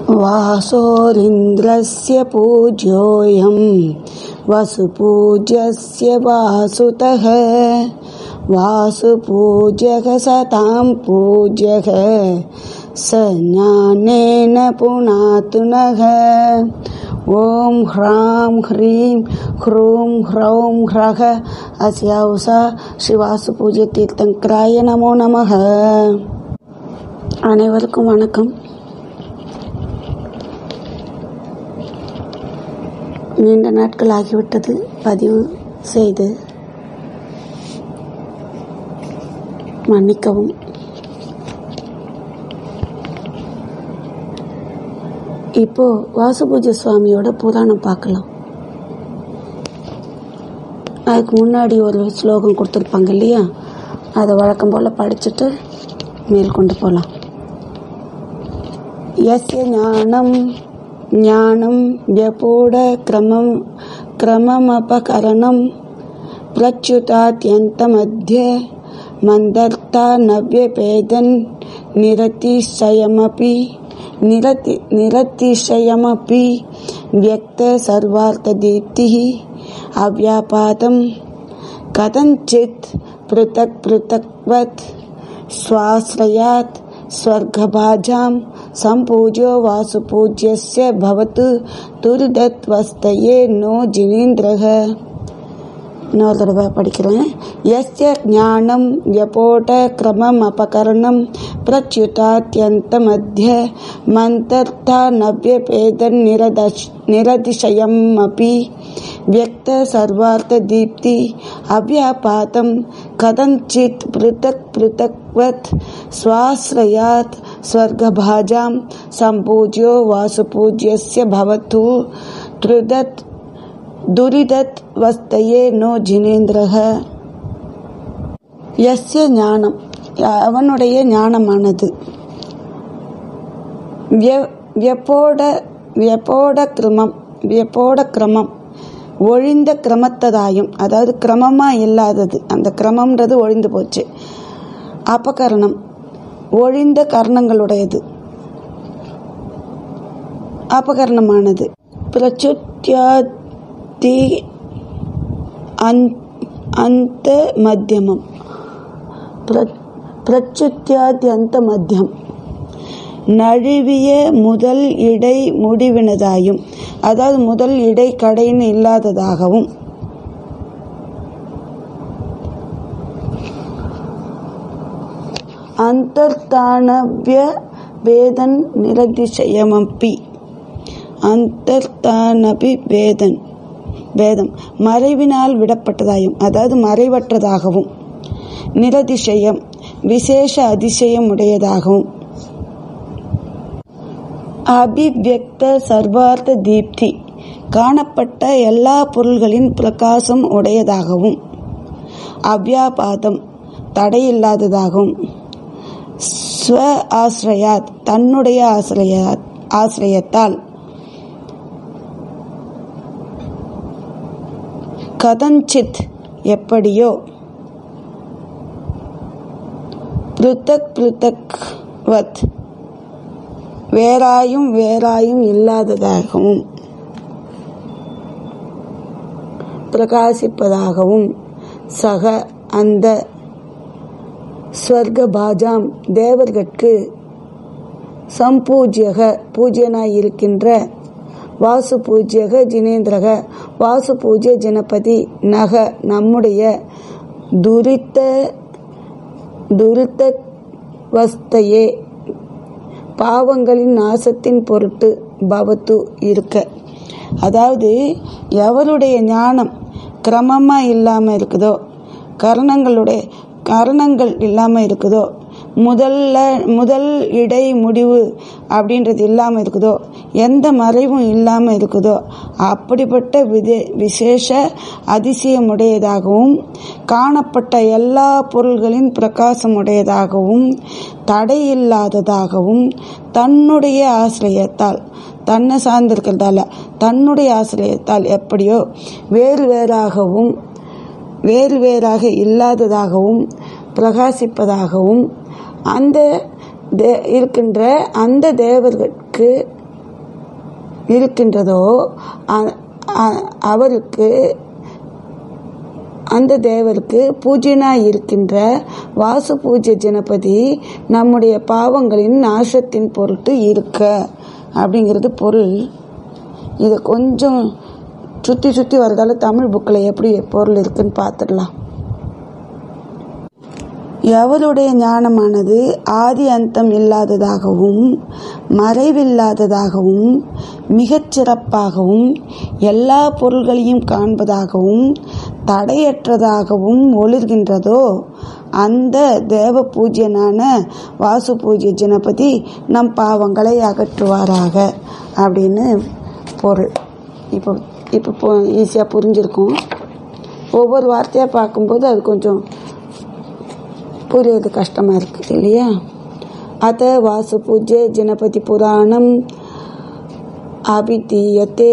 वासोरिन्द्रस्य पूज्योऽयं वसुपूज्यस्य वासुतः वासुपूज्यः सतां पूज्यः स ज्ञानेन पुनातु नः ॐ ह्रां ह्रीं ह्रूं ह्रौं ह्रः अस्यावसा ஸ்ரீவாசுபூஜ்யதீர்த்தங்கராய நமோ நமः அனைவருக்கும் வணக்கம் நீண்ட நாட்கள் ஆகிவிட்டது பதிவு செய்து மன்னிக்கவும் இப்போ வாசுபூஜை சுவாமியோட புராணம் பார்க்கலாம் அதுக்கு முன்னாடி ஒரு ஸ்லோகம் கொடுத்துருப்பாங்க இல்லையா அதை வழக்கம் போல் படிச்சுட்டு மேல் கொண்டு போகலாம் यस्य ज्ञानं ज्ञानं व्यपूढक्रमं क्रममपकरणं प्रच्युतात्यन्तमध्य मन्दर्था नव्यपेदन् निरतिशयमपि निरति निरतिशयमपि व्यक्तसर्वार्थदीप्तिः अव्यापातं कथञ्चित् पृथक् पृथक्वत् स्वाश्रयात् स्वर्गभाजां सम्पूज्यो वासुपूज्यस्य भवतु துரிதத்வஸ்தயே நோ ஜினேந்திரக இன்னொரு தடவை படிக்கிறேன் எஸ்ய ஞானம் व्यपोट क्रमम् अपकरणं प्रच्युतात्यन्तमध्य मन्तर्था नव्यपेदन्निरदश निरतिशयमपि व्यक्तसर्वार्थदीप्ति अव्यापातं कथञ्चित् पृथक् पृथक्वत् स्वाश्रयात् स्वर्गभाजां सम्पूज्यो वासुपूज्यस्य भवतु त्रिदत् துரிதத் வஸ்தையே நோ ஜினேந்திரக எஸ்ய ஞானம் அவனுடைய ஞானமானது வியப்போட வியப்போட கிரமம் வியப்போட கிரமம் ஒழிந்த கிரமத்ததாயும் அதாவது கிரமமாக இல்லாதது அந்த கிரமம்ன்றது ஒழிந்து போச்சு அபகரணம் ஒழிந்த கர்ணங்களுடையது அபகரணமானது பிரச்சுத்யா தி அந்த மத்தியமம் பிரச்சுத்தியாதி அந்த மத்தியம் நழுவிய முதல் இடை முடிவினதாயும் அதாவது முதல் இடை கடைன்னு இல்லாததாகவும் அந்தர்தானவிய வேதன் நிரதிசயமப்பி அந்தர்தானபி வேதன் வேதம் மறைவினால் விடப்பட்டதாயும் அதாவது மறைவற்றதாகவும் நிரதிசயம் விசேஷ அதிசயம் உடையதாகவும் அபிவியக்த சர்வார்த்த தீப்தி காணப்பட்ட எல்லா பொருள்களின் பிரகாசம் உடையதாகவும் அவ்யாபாதம் தடையில்லாததாகவும் ஸ்வ ஆசிரயாத் தன்னுடைய ஆசிரயாத் ஆசிரியத்தால் கதஞ்சித் எப்படியோ பிருத்தக் பிருத்தக் வத் வேறாயும் வேறாயும் இல்லாததாகவும் பிரகாசிப்பதாகவும் சக அந்த ஸ்வர்க பாஜாம் தேவர்கட்கு சம்பூஜ்யக பூஜ்யனாயிருக்கின்ற வாசு பூஜ்யக ஜினேந்திரக வாசு பூஜ்ய ஜனபதி நக நம்முடைய துரித்த துரித்த வஸ்தையே பாவங்களின் நாசத்தின் பொருட்டு பவத்து இருக்க அதாவது எவருடைய ஞானம் கிரமமாக இல்லாமல் இருக்குதோ கரணங்களுடைய கரணங்கள் இல்லாமல் இருக்குதோ முதல்ல முதல் இடை முடிவு அப்படின்றது இல்லாமல் இருக்குதோ எந்த மறைவும் இல்லாமல் இருக்குதோ அப்படிப்பட்ட விதே விசேஷ அதிசயமுடையதாகவும் காணப்பட்ட எல்லா பொருள்களின் பிரகாசமுடையதாகவும் தடையில்லாததாகவும் தன்னுடைய ஆசிரியத்தால் தன்னை சார்ந்திருக்கிறதால தன்னுடைய ஆசிரியத்தால் எப்படியோ வேறு வேறாகவும் வேறு வேறாக இல்லாததாகவும் பிரகாசிப்பதாகவும் அந்த தே இருக்கின்ற அந்த தேவர்களுக்கு இருக்கின்றதோ அ- அ- அவருக்கு அந்த தேவருக்கு பூஜ்யனாய் இருக்கின்ற வாசு பூஜ்ய ஜனபதி நம்முடைய பாவங்களின் நாசத்தின் பொருட்டு இருக்க அப்படிங்கிறது பொருள் இதை கொஞ்சம் சுற்றி சுற்றி வரதால தமிழ் புக்கில் எப்படி பொருள் இருக்குன்னு பார்த்துடலாம் எவருடைய ஞானமானது ஆதி அந்தம் இல்லாததாகவும் மறைவில்லாததாகவும் மிகச் சிறப்பாகவும் எல்லா பொருள்களையும் காண்பதாகவும் தடையற்றதாகவும் ஒளிர்கின்றதோ அந்த தேவ பூஜ்யனான வாசு பூஜ்ய ஜனபதி நம் பாவங்களை அகற்றுவாராக அப்படின்னு பொருள் இப்போ இப்போ ஈஸியாக புரிஞ்சிருக்கும் ஒவ்வொரு வார்த்தையாக பார்க்கும்போது அது கொஞ்சம் புரியுறது கஷ்டமாக இருக்குது இல்லையா அத வாசு பூஜ்ய ஜனபதி புராணம் அபிதீயத்தே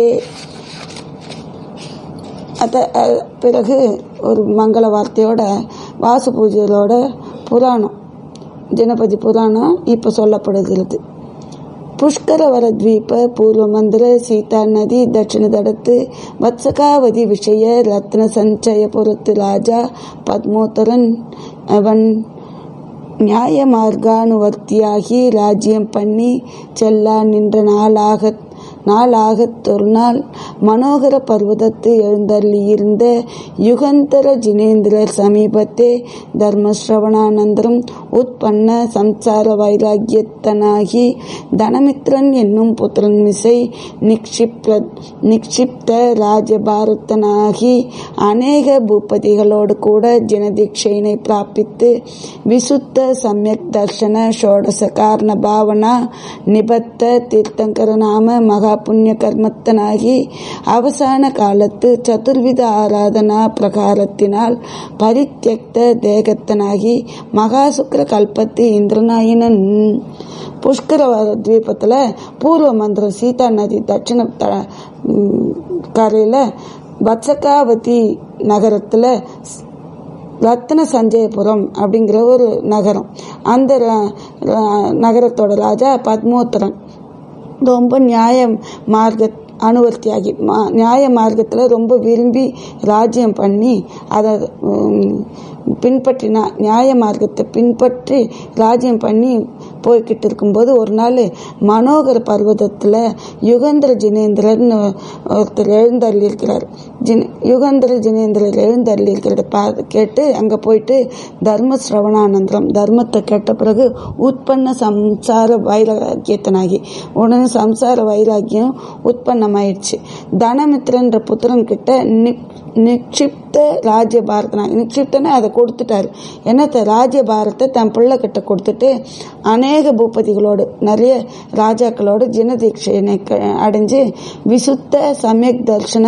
அத அஹ், பிறகு ஒரு மங்கள வார்த்தையோட வாசு பூஜையோட புராணம் ஜனபதி புராணம் இப்போ சொல்லப்படுகிறது ಪುಷ್ಕರವರ ದ್ವೀಪ ಪೂರ್ವ ಮಂದಿರ ಸೀತಾ ನದಿ ದಕ್ಷಿಣ ದಡತ್ತು ವತ್ಸಕಾವಧಿ ವಿಷಯ ರತ್ನ ಸಂಚಯ ಪುರತ್ತು ರಾಜ ಪದ್ಮೋತ್ತರನ್ ಅವನ್ நியாய மார்கானுவர்த்தியாகி ராஜ்யம் பண்ணி செல்லா நின்ற நாளாக நாளாகத் ஒரு நாள் மனோகர பர்வதத்து எழுந்தள்ளியிருந்த யுகந்தர ஜினேந்திரர் சமீபத்தே தர்மஸ்ரவணானந்தரம் உட்பன்ன சம்சார வைராக்கியத்தனாகி தனமித்ரன் என்னும் புத்திரன் மிசை நிக்ஷிப்ர நிக்ஷிப்த ராஜபாரத்தனாகி அநேக பூபதிகளோடு கூட ஜனதீட்சையினை பிராபித்து விசுத்த சமயக் தர்ஷன ஷோடச காரண பாவனா நிபத்த தீர்த்தங்கர நாம மகா புண்ணிய கர்மத்தனாகி அவசான காலத்து சதுர்வித ஆராதனா பிரகாரத்தினால் பரித்தியக்த தேகத்தனாகி மகாசுக்ர கல்பத்து இந்திரநாயினன் புஷ்கர தீபத்தில் பூர்வ மந்திரம் சீதா நதி தட்சிண த ம், கரையில் வத்சகாவதி நகரத்தில் ரத்ன சஞ்சயபுரம் அப்படிங்கிற ஒரு நகரம் அந்த ர- ர- நகரத்தோட ராஜா பத்மோத்தரன் ரொம்ப நியாய மார்க்க அனுவர்த்தியாகி மா நியாய மார்க்கத்தில் ரொம்ப விரும்பி ராஜ்யம் பண்ணி அதை உம், பின்பற்றினா நியாய மார்க்கத்தை பின்பற்றி ராஜ்யம் பண்ணி போய்கிட்டு இருக்கும்போது ஒரு நாள் மனோகர பர்வதத்தில் யுகந்திர ஜினேந்திரன் ஒருத்தர் எழுந்தருளி இருக்கிறார் ஜின் யுகந்திர ஜினேந்திரர் எழுந்தருளி இருக்கிறத பா கேட்டு அங்கே போயிட்டு தர்ம சிரவணானந்தரம் தர்மத்தை கேட்ட பிறகு உட்பன்ன சம்சார வைராக்கியத்தனாகி உடனே சம்சார வைராக்கியம் உற்பத்தமாயிடுச்சு தனமித்ரன்ற புத்திரன் கிட்ட நிக் நிக்ஷிப்த ராஜ்ய பாரதனா நிக்ஷிப்தனை அதை கொடுத்துட்டாரு என்னத்த ராஜ்ய பாரத்தை தன் பிள்ளை கிட்ட கொடுத்துட்டு அநேக பூபதிகளோடு நிறைய ராஜாக்களோடு ஜனதீட்சையினை க- அடைஞ்சு விசுத்த சமயக் தர்ஷன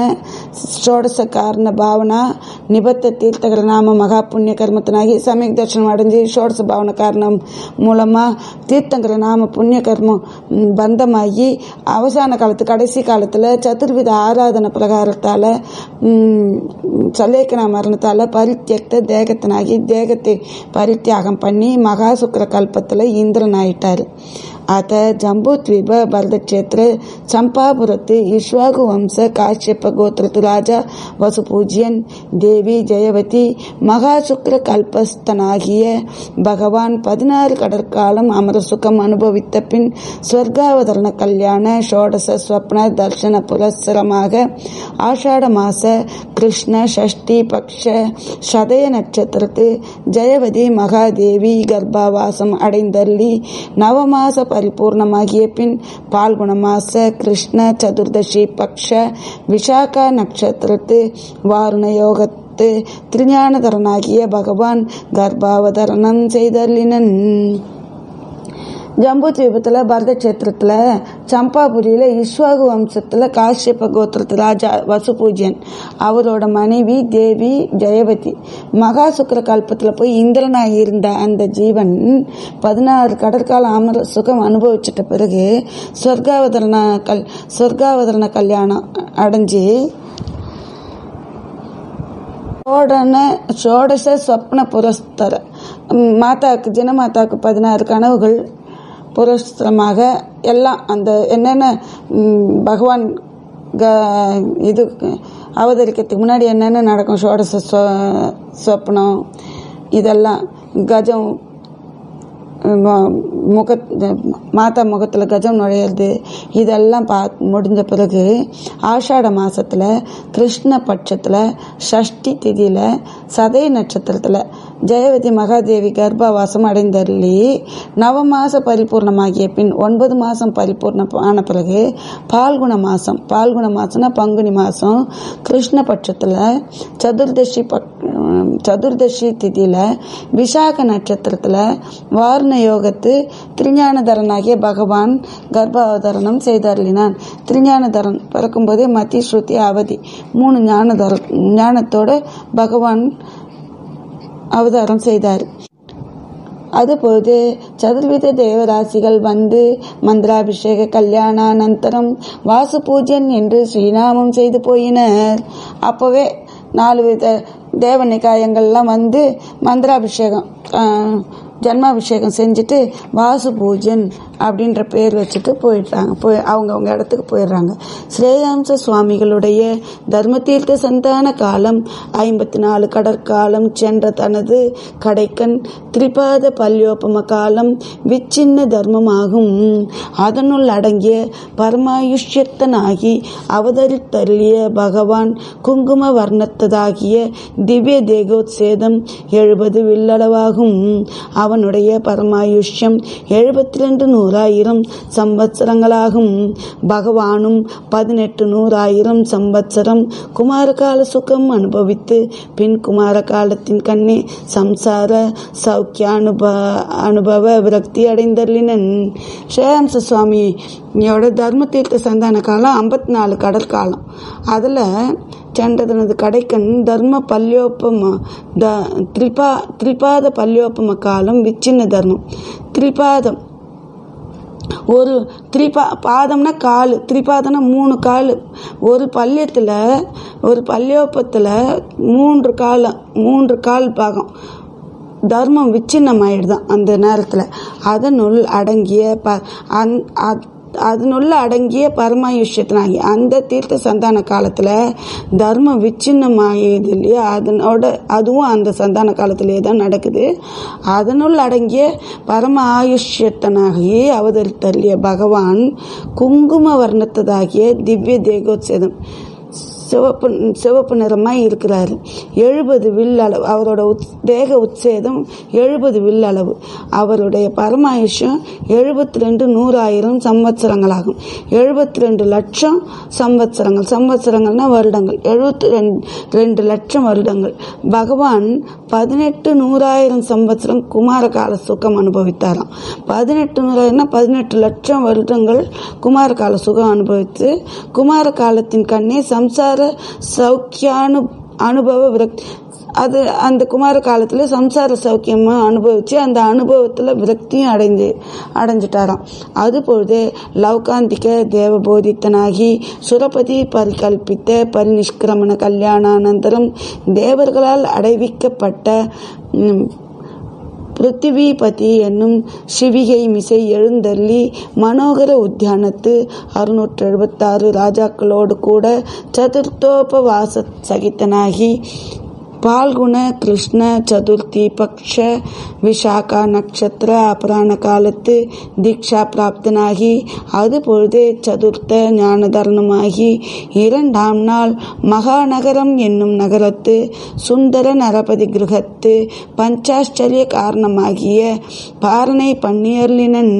ஷோடச காரண பாவனா நிபத்த தீர்த்தகர நாம மகா புண்ணிய கர்மத்தினாகி சமயக் தர்ஷனம் அடைஞ்சு ஷோடச பாவன காரணம் மூலமா தீர்த்தங்கர நாம புண்ணிய கர்மம் ம், பந்தமாகி அவசான காலத்து கடைசி காலத்துல சதுர்வித ஆராதன பிரகாரத்தால ம், சல்லேக்கன மரணத்தால பரித்தியக்த தேகத்தனாகி தேகத்தை பரித்தியாகம் பண்ணி மகா சுக்கர கல்பத்துல இந்திரன் ஆயிட்டாரு ಆತ ಜಂಬೂದ್ವೀಪ ಭರತಕ್ಷೇತ್ರ ಚಂಪಾಪುರತ್ತು ಇಶ್ವಾಕು ವಂಶ ಕಾಶ್ಯಪ ಗೋತ್ರತು ರಾಜ ವಸುಪೂಜ್ಯನ್ தேவி ஜெயவதி மகாசுக்ர கல்பஸ்தனாகிய பகவான் பதினாறு கடற்காலம் அமர சுகம் அனுபவித்த பின் ஸ்வர்காவதரண கல்யாண ஷோடச ஸ்வப்ன தர்ஷன புரஸ்சரமாக ஆஷாட மாச கிருஷ்ண ஷஷ்டி பக்ஷ சதய நட்சத்திரத்து ஜெயவதி மகாதேவி கர்ப்பாவாசம் அடைந்தள்ளி நவமாச பரிபூர்ணமாகிய பின் பால்குண மாச கிருஷ்ண சதுர்தசி பக்ஷ விஷாகா நட்சத்திரத்து வாருண யோகத்து திருஞானதரனாகிய பகவான் கர்ப்பாவதரணம் செய்தள்ளினன் ஜம்பு தீபத்தில் பரத கஷேத்திரத்தில் சம்பாபுரியில் இஸ்வாகு வம்சத்தில் காஷ்யப கோத்திரத்து ராஜா வசுபூஜ்யன் அவரோட மனைவி தேவி ஜெயவதி மகா சுக்கர கல்பத்தில் போய் இந்திரனாக இருந்த அந்த ஜீவன் பதினாறு கடற்கால அமர சுகம் அனுபவிச்சிட்ட பிறகு சொர்க்காவதரண கல் சொர்க்காவதரண கல்யாணம் அடைஞ்சு ஷோடன ஷோடச ஸ்வப்ன புரஸ்தர ம், மாதாவுக்கு ஜனமாதாவுக்கு பதினாறு கனவுகள் புரஸ்தரமாக எல்லாம் அந்த என்னென்ன ம், பகவான் க இது அவதரிக்கிறதுக்கு முன்னாடி என்னென்ன நடக்கும் ஷோடச சொ- சொப்னம் இதெல்லாம் கஜம் ம- முக மாதா முகத்தில் கஜம் நுழையிறது இதெல்லாம் பா முடிஞ்ச பிறகு ஆஷாட மாசத்துல கிருஷ்ண பட்சத்தில் ஷஷ்டி திதியில் சதய நட்சத்திரத்தில் ஜெயவதி மகாதேவி கர்ப்பவாசம் அடைந்தருளி நவமாச பரிபூர்ணமாகிய பின் ஒன்பது மாதம் பரிபூர்ணம் ஆன பிறகு பால்குண மாதம் பால்குண மாதம்னா பங்குனி மாதம் கிருஷ்ண பட்சத்தில் சதுர்தசி பக் சதுர்தசி திதியில் விசாக நட்சத்திரத்தில் வாரண யோகத்து திருஞானதரனாகிய பகவான் கர்ப்பாவதரணம் செய்தருளினான் திருஞானதரன் பிறக்கும்போதே மத்தி ஸ்ருதி அவதி மூணு ஞானதர ஞானத்தோட பகவான் அவதாரம் செய்தார் அதுபோது சதுர்வித தேவராசிகள் வந்து மந்திராபிஷேக கல்யாணானந்தரம் வாசு பூஜன் என்று ஸ்ரீநாமம் செய்து போயினர் அப்போவே நாலு வித தேவ நிகாயங்கள்லாம் வந்து மந்திராபிஷேகம் ஆஹ், ஜன்மாபிஷேகம் செஞ்சுட்டு வாசு பூஜன் அப்படின்ற பேர் வச்சுட்டு போயிடுறாங்க போய் அவங்கவுங்க இடத்துக்கு போயிடுறாங்க ஸ்ரேயாம்ச சுவாமிகளுடைய தர்மதீர்த்த சந்தான காலம் ஐம்பத்தி நாலு கடற்காலம் சென்ற தனது கடைக்கன் திரிபாத பல்யோபம காலம் விச்சின்ன தர்மமாகும் அதனுள் அடங்கிய பரமாயுஷ்யத்தனாகி அவதரித்தருளிய பகவான் குங்கும வர்ணத்ததாகிய திவ்ய தேகோத்சேதம் எழுபது வில்லளவாகும் அவனுடைய பரமாயுஷ்யம் எழுபத்தி ரெண்டு நூறாயிரம் சம்பத்சரங்களாகும் பகவானும் பதினெட்டு நூறாயிரம் சம்பத்சரம் குமாரகால சுகம் அனுபவித்து பின் குமார காலத்தின் கண்ணே சம்சார சௌக்கிய அனுப அனுபவ விரக்தி அடைந்தருளினன் ஸ்ரேயாம்ச சுவாமியோட தர்ம தீர்த்த சந்தான காலம் ஐம்பத்தி நாலு கடற்காலம் அதில் சென்றதனது கடைக்கன் தர்ம பல்யோப்பம த திரிபா திரிபாத பல்யோப்பம காலம் விச்சின்ன தர்மம் திரிபாதம் ஒரு திரிபா பாதம்னா கால் திரிபாதம்னா மூணு கால் ஒரு பல்யத்தில் ஒரு பல்யோப்பத்தில் மூன்று கால் மூன்று கால் பாகம் தர்மம் விச்சின்னமாயிடுதான் அந்த நேரத்தில் அதனுள் அடங்கிய ப அந் அத்- அதனுள்ள அடங்கிய பரமாயுஷ்யத்தினாகி அந்த தீர்த்த சந்தான காலத்தில் தர்மம் விச்சின்னமாயிடுது இல்லையா அதனோட அதுவும் அந்த சந்தான காலத்திலே தான் நடக்குது அதனுள் அடங்கிய பரம ஆயுஷ்யத்தனாகி அவதரித்தள்ளிய பகவான் குங்கும வர்ணத்ததாகிய திவ்ய தேகோத்சேதம் சிவப்பு சிவப்பு நிறமாய் இருக்கிறார் எழுபது வில் அளவு அவரோட உத் தேக உத்சேதம் எழுபது வில் அளவு அவருடைய பரமாயுஷம் எழுபத்தி ரெண்டு நூறாயிரம் சம்வத்சரங்களாகும் எழுபத்தி ரெண்டு லட்சம் சம்வத்சரங்கள் சம்வத்சரங்கள்னா வருடங்கள் எழுபத்தி ரெண்டு ரெண்டு லட்சம் வருடங்கள் பகவான் பதினெட்டு நூறாயிரம் சம்வத்சரம் குமார கால சுகம் அனுபவித்தாராம் பதினெட்டு நூறாயிரம்னா பதினெட்டு லட்சம் வருடங்கள் குமார கால சுகம் அனுபவித்து குமார காலத்தின் கண்ணே சம்சார சௌக்கியானு அனுபவ விரக்தி அது அந்த குமார காலத்தில் சம்சார சௌக்கியமாக அனுபவித்து அந்த அனுபவத்தில் விரக்தியும் அடைந்து அடைஞ்சிட்டாராம் அதுபொழுது லௌகாந்திக தேவபோதித்தனாகி சுரபதி பரிகல்பித்த பரிநிஷ்கிரமண கல்யாணானந்தரம் தேவர்களால் அடைவிக்கப்பட்ட ம், பிருத்திவிபதி என்னும் சிவிகை மிசை எழுந்தள்ளி மனோகர உத்தியானத்து அறுநூற்று எழுபத்தாறு ராஜாக்களோடு கூட சதுர்த்தோபவாச சகித்தனாகி பால்குண கிருஷ்ண சதுர்த்தி பக்ஷ விஷாகா நட்சத்திர அபராண காலத்து தீக்ஷா பிராப்தனாகி அது பொழுதே சதுர்த்த ஞானதரணமாகி இரண்டாம் நாள் மகாநகரம் என்னும் நகரத்து சுந்தர நரபதி கிரகத்து பஞ்சாச்சரிய காரணமாகிய பாரணை பண்ணியர்லினன்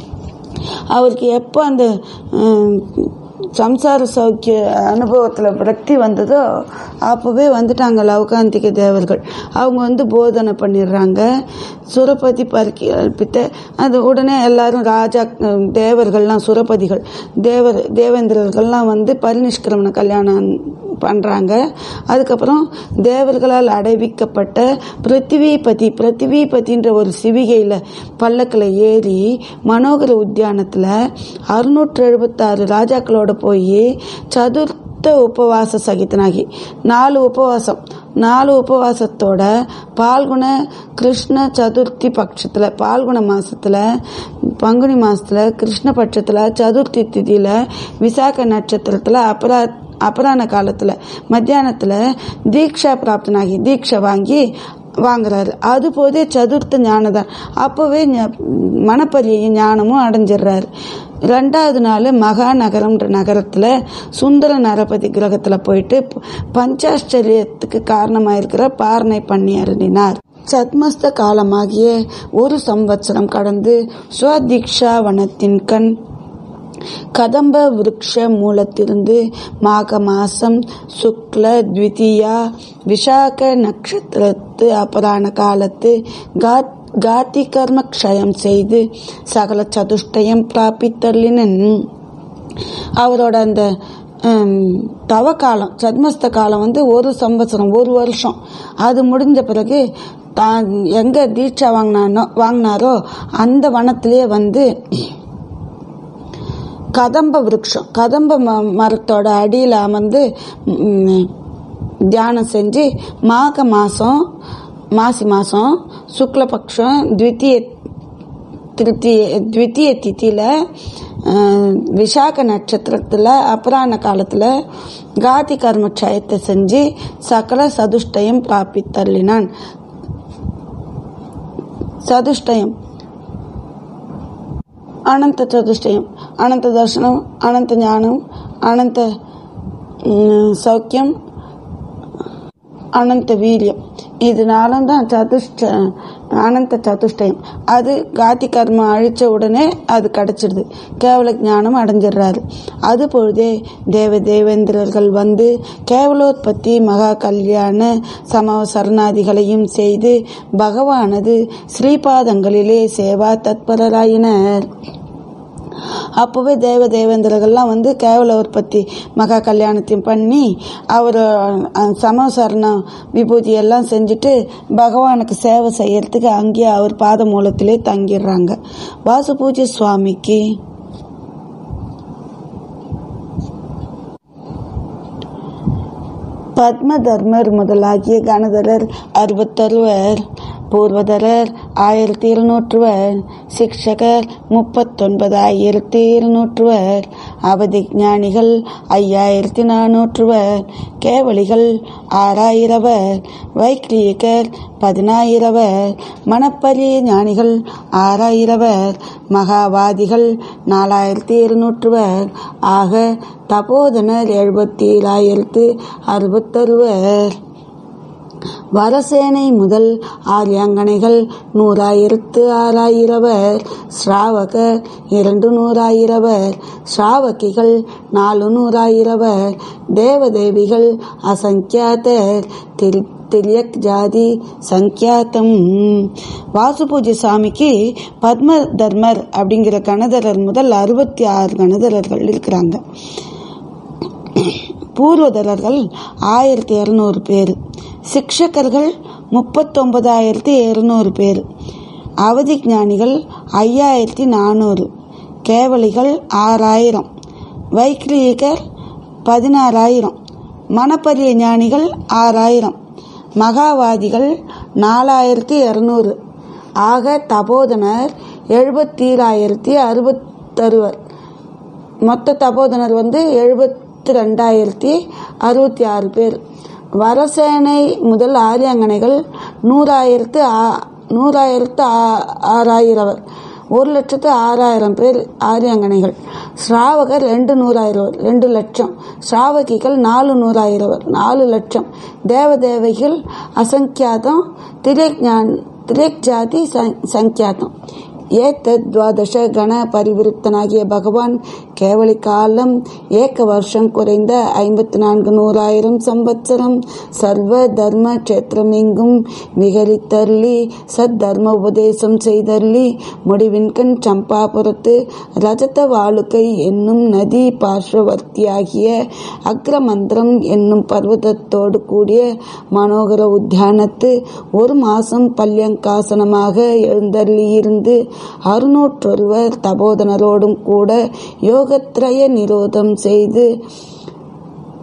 அவருக்கு எப்போ அந்த ஹம், சம்சார சௌக்கிய அனுபவத்தில் விரக்தி வந்ததோ அப்போவே வந்துட்டாங்க லவகாந்திக தேவர்கள் அவங்க வந்து போதனை பண்ணிடுறாங்க சுரபதி பருக்கி கல்பித்த அது உடனே எல்லாரும் ராஜா ஹம், தேவர்கள்லாம் சுரபதிகள் தேவர் தேவேந்திரர்கள்லாம் வந்து பரிநிஷ்கிரமண கல்யாணம் பண்ணுறாங்க அதுக்கப்புறம் தேவர்களால் அடைவிக்கப்பட்ட பிருத்திவிபதி பிருத்திவிபதின்ற ஒரு சிவிகையில் பல்லக்கில் ஏறி மனோகர உத்தியானத்தில் அறுநூற்று எழுபத்தாறு ராஜாக்களோட போய் சதுர்த்த உபவாச சகித்தனாகி நாலு உபவாசம் நாலு உபவாசத்தோட பால்குண கிருஷ்ண சதுர்த்தி பட்சத்தில் பால்குண மாசத்துல பங்குனி மாசத்துல கிருஷ்ண பட்சத்துல சதுர்த்தி திதியில விசாக நட்சத்திரத்துல அபரா அபராண காலத்துல மத்தியானத்துல தீக்ஷா பிராப்தனாகி தீட்சை வாங்கி வாங்குறாரு அது போதே சதுர்த்த ஞானதான் அப்போவே ஞ- மனப்பரிய ஞானமும் அடைஞ்சிடுறாரு ரெண்டாவது நாள் மகாநகரம்ன்ற நகரத்தில் சுந்தர நரபதி கிரகத்தில் போயிட்டு ப- பஞ்சாச்சரியத்துக்கு காரணமாயிருக்கிற பாரணை பண்ணி அருளினார் சத்மஸ்த காலமாகிய ஒரு சம்வத்சரம் கடந்து ஸ்வதீக்ஷா வனத்தின் கண் கதம்ப விருட்ச மூலத்திலிருந்து மாக மாசம் சுக்ல த்விதியா விசாக நட்சத்திரத்து அபராண காலத்து காத் காத்தி கர்ம க்ஷயம் செய்து சகல சதுஷ்டயம் பிராபித்தள்ளினன் அவரோட அந்த ஹம், தவ காலம் சத்மஸ்த காலம் வந்து ஒரு சம்பத்சரம் ஒரு வருஷம் அது முடிஞ்ச பிறகு தான் எங்க தீட்சை வாங்கினானோ வாங்கினாரோ அந்த வனத்திலேயே வந்து கதம்ப விருட்சம் கதம்ப ம- மரத்தோட அடியில் அமர்ந்து ம், தியானம் செஞ்சு மாக மாதம் மாசி மாதம் சுக்லபக்ஷம் த்விତୀய திருத்திய த்விତୀய திதியில அஹ், விசாக நட்சத்திரத்தில் அபராண காலத்தில் காதி கர்மட்சயத்தை செஞ்சு சகல சதுஷ்டயம் பிராபித்தள்ளினான் சதுஷ்டயம் అనంత చతుష్టయం అనంత దర్శనం అనంత జ్ఞానం అనంత ம், சௌக்கியம் அனந்த வீரியம் இது நாளும் தான் சதுஷ்ட அனந்த சதுஷ்டயம் அது காதி கர்மம் அழிச்ச உடனே அது கிடைச்சிடுது கேவல ஞானம் அடைஞ்சிடுறாரு அது பொழுதே தேவ தேவேந்திரர்கள் வந்து கேவலோத்பத்தி மகா கல்யாண சம சரணாதிகளையும் செய்து பகவானது ஸ்ரீபாதங்களிலே சேவா தத்பரராயினர் அப்போவே தேவ தேவேந்திரர்கள்லாம் வந்து கேவல உற்பத்தி மகா கல்யாணத்தையும் பண்ணி அவர் சமசரணம் விபூதி எல்லாம் செஞ்சுட்டு பகவானுக்கு சேவை செய்யறதுக்கு அங்கேயே அவர் பாத மூலத்திலே தங்கிடுறாங்க வாசு பூஜை சுவாமிக்கு பத்மதர்மர் முதலாகிய கணதரர் அறுபத்தொருவர் பூர்வதரர் ஆயிரத்தி இருநூற்றுவர் சிக்ஷகர் முப்பத்தொன்பதாயிரத்தி இருநூற்றுவர் அவதிஞானிகள் ஐயாயிரத்தி நானூற்றுவர் கேவலிகள் ஆறாயிரவர் வைக்ரீகர் பதினாயிரவர் மணப்பரிய ஞானிகள் ஆறாயிரவர் மகாவாதிகள் நாலாயிரத்தி இருநூற்றுவர் ஆக தபோதனர் எழுபத்தி ஏழாயிரத்து அறுபத்தொருவர் வரசேனை முதல் ஆரியாங்கனைகள் நூறாயிரத்து ஆறாயிரவர் ஸ்ராவகர் இரண்டு நூறாயிரவர் ஸ்ராவகிகள் நாலு நூறாயிரவர் தேவதேவிகள் அசங்கியாதர் திரு திரியக் ஜாதி சங்கியாத்தம் வாசு பூஜை சாமிக்கு பத்ம தர்மர் அப்படிங்கிற கணதரர் முதல் அறுபத்தி ஆறு கணதரர்கள் இருக்கிறாங்க பூர்வதரர்கள் ஆயிரத்தி இரநூறு பேர் சிக்ஷகர்கள் முப்பத்தொன்பதாயிரத்தி இருநூறு பேர் அவதி ஞானிகள் ஐயாயிரத்தி நானூறு கேவலிகள் ஆறாயிரம் வைக்கிரீகர் பதினாறாயிரம் மணப்பரிய ஞானிகள் ஆறாயிரம் மகாவாதிகள் நாலாயிரத்தி இரநூறு ஆக தபோதனர் எழுபத்தீராயிரத்தி அறுபத்தறுவர் மொத்த தபோதனர் வந்து எழுபத்தி ரெண்டாயிரத்தி அறுபத்தி ஆறு பேர் வரசேனை முதல் ஆரியாங்கனைகள் நூறாயிரத்து ஆ- நூறாயிரத்து ஆ- ஆறாயிரவர் ஒரு லட்சத்து ஆறாயிரம் பேர் ஆரியாங்கனைகள் ஸ்ராவகர் ரெண்டு நூறாயிரவர் ரெண்டு லட்சம் ஸ்ராவகிகள் நாலு நூறாயிரவர் நாலு லட்சம் தேவதேவைகள் அசங்கியாதம் திரேக்ஞான் திரேக் ஜாதி சங்- சங்கியாதம் ஏத்தத் துவாதச கண பரிவிருத்தனாகிய பகவான் கேவலி காலம் ஏக வருஷம் குறைந்த ஐம்பத்தி நான்கு நூறாயிரம் சம்பத்சரம் சர்வ தர்ம கஷேத்திரமெங்கும் விகரித்தள்ளி சத் தர்ம உபதேசம் செய்தள்ளி முடிவின்கண் சம்பாபுரத்து ரஜத வாளுக்கை என்னும் நதி பார்ஸ்வவர்த்தியாகிய அக்ரமந்திரம் என்னும் பர்வதத்தோடு கூடிய மனோகர உத்தியானத்து ஒரு மாசம் பல்யங்காசனமாக எழுந்தள்ளியிருந்து அறுநூற்றொருவர் தபோதனரோடும் கூட யோகத்ரய நிரோதம் செய்து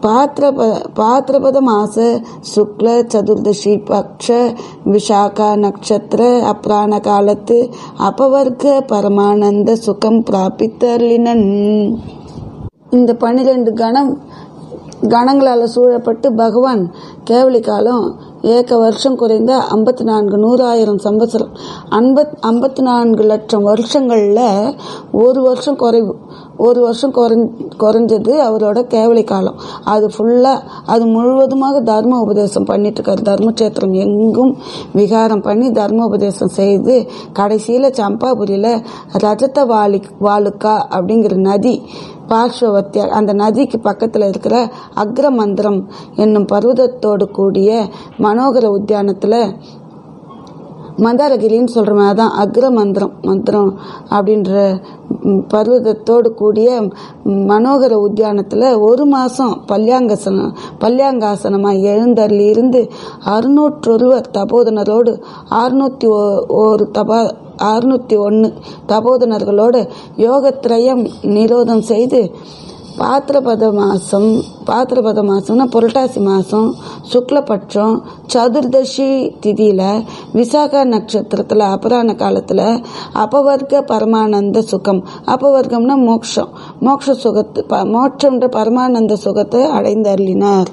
ಪಾತ್ರಪ ಪಾತ್ರಪದ ಮಾಸ ಶುಕ್ಲ ಚತುರ್ದಶಿ ಪಕ್ಷ ವಿಶಾಖ ನಕ್ಷತ್ರ ಅಪ್ರಾಣ ಕಾಲத்து அபவர்க்க பரமானந்த சுகம் பிராபித்தர்லினன் இந்த பன்னிரண்டு கணம் கணங்களால் சூழப்பட்டு பகவான் கேவலி காலம் ஏக வருஷம் குறைந்த ஐம்பத்தி நான்கு நூறாயிரம் சம்பத்சரம் ஐம்பத் ஐம்பத்தி நான்கு லட்சம் வருஷங்களில் ஒரு வருஷம் குறைவு ஒரு வருஷம் குறைஞ் குறைஞ்சது அவரோட கேவலி காலம் அது ஃபுல்லாக அது முழுவதுமாக தர்ம உபதேசம் பண்ணிட்டு இருக்காரு தர்மக்ஷேத்திரம் எங்கும் விகாரம் பண்ணி தர்ம உபதேசம் செய்து கடைசியில் சம்பாபுரியில் ரஜத வாலி வாலுக்கா அப்படிங்கிற நதி பார்ஸ்வவத்தியா அந்த நதிக்கு பக்கத்தில் இருக்கிற அக்ரமந்திரம் என்னும் பர்வதத்தோடு கூடிய மனோகர உத்தியானத்தில் மந்தாரகிரின்னு சொல்கிற மாதிரி தான் அக்ர மந்திரம் மந்திரம் அப்படின்ற ம், பர்வதத்தோடு கூடிய மனோகர உத்தியானத்தில் ஒரு மாதம் பல்யாங்கசனம் பல்யாங்காசனமாக எழுந்தருளி இருந்து அறுநூற்றொருவர் தபோதனரோடு அறுநூற்றி ஒரு தபா அறுநூற்றி ஒன்று தபோதனர்களோடு யோகத்ரயம் நிரோதம் செய்து பாத்திரபத மாதம் பாத்திரபத மாதம்னா புரட்டாசி மாதம் சுக்லபட்சம் சதுர்தசி திதியில் விசாகா நட்சத்திரத்தில் அபராண காலத்தில் அபவர்க்க பரமானந்த சுகம் அபவர்க்கம்னா மோக்ஷம் மோக்ஷ சுகத்து ப- மோட்சம்ன்ற பரமானந்த சுகத்தை அடைந்து அருளினார்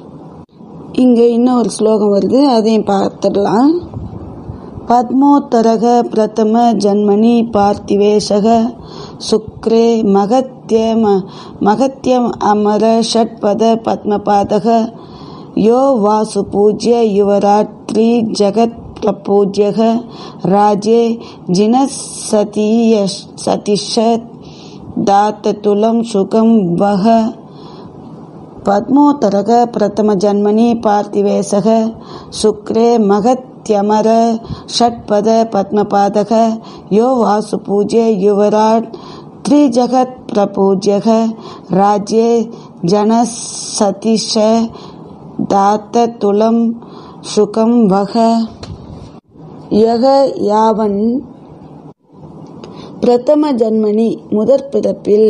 இங்கே இன்னொரு ஸ்லோகம் வருது அதையும் பார்த்துடலாம் पद्मोत्तरः प्रथमजन्मनि पार्थिवेशः शुक्रे महत्यम महत्यम् अमर षट्पद पद्मपादः यो वासुपूज्य युवरात्रि जगत्प्रपूज्यः राजे जिनः सतीय सतिशत् दाततुलं सुखं वह पद्मोत्तरः प्रथमजन्मनि पार्थिवेशः शुक्रे महत्यमर षट्पद पद्मपादः यो वासुपूज्य युवराट् त्रिजगत्प्रपूज्यः राज्ये जनः सतीश दाततुलं सुखं वह யக யாவன் பிரதம ஜன்மனி முதற் பிறப்பில்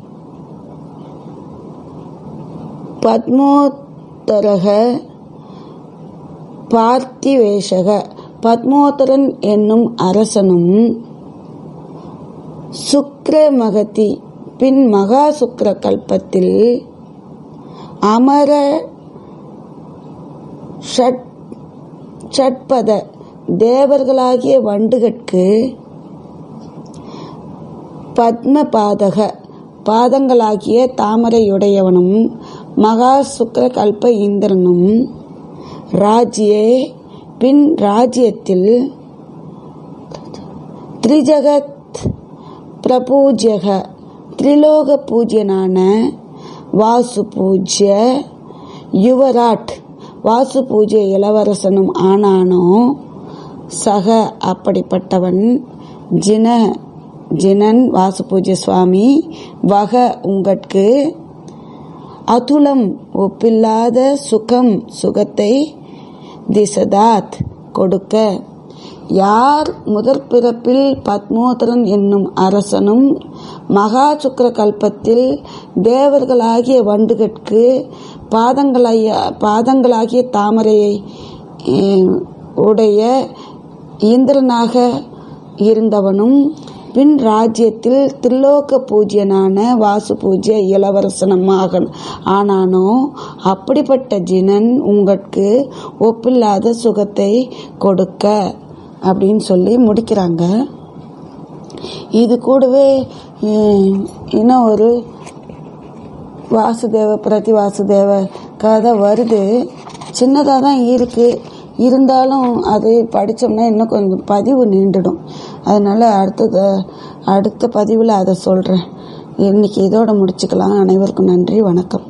பத்மோத்தரக பார்த்திவேஷக பத்மோத்தரன் என்னும் அரசனும் சுக்ர மகதி பின் மகா சுக்ர கல்பத்தில் அமர ஷட் ஷட்பத தேவர்களாகிய வண்டுகட்கு பத்ம பாதக பாதங்களாகிய தாமரையுடையவனும் மகா சுக்ர கல்ப இந்திரனும் ராஜ்யே பின் ராஜ்யத்தில் திரிஜகத் பிரபூஜ்யக திரிலோக பூஜ்யனான வாசு பூஜ்ய யுவராட் வாசு பூஜ்ய இளவரசனும் ஆனானோ சக அப்படிப்பட்டவன் ஜின ஜினன் வாசு பூஜ்ய சுவாமி வக உங்கட்கு அதுலம் ஒப்பில்லாத சுகம் சுகத்தை திசதாத் கொடுக்க யார் முதற் பிறப்பில் பத்மோதரன் என்னும் அரசனும் மகா சுக்கிர கல்பத்தில் தேவர்களாகிய வண்டுகட்கு பாதங்களாகிய பாதங்களாகிய தாமரையை அஹ், உடைய இந்திரனாக இருந்தவனும் பின் ராஜ்யத்தில் திரிலோக பூஜ்யனான வாசு பூஜ்ய இளவரசனமாக ஆனானோ அப்படிப்பட்ட ஜினன் உங்களுக்கு ஒப்பில்லாத சுகத்தை கொடுக்க அப்படின்னு சொல்லி முடிக்கிறாங்க இது கூடவே அஹ், இன்னும் ஒரு வாசுதேவ பிரதி வாசுதேவ கதை வருது சின்னதாக தான் இருக்குது இருந்தாலும் அது படித்தோம்னா இன்னும் கொஞ்சம் பதிவு நீண்டுடும் அதனால் அடுத்தது அடுத்த பதிவில் அதை சொல்கிறேன் இன்னைக்கு இதோட முடிச்சுக்கலாம் அனைவருக்கும் நன்றி வணக்கம்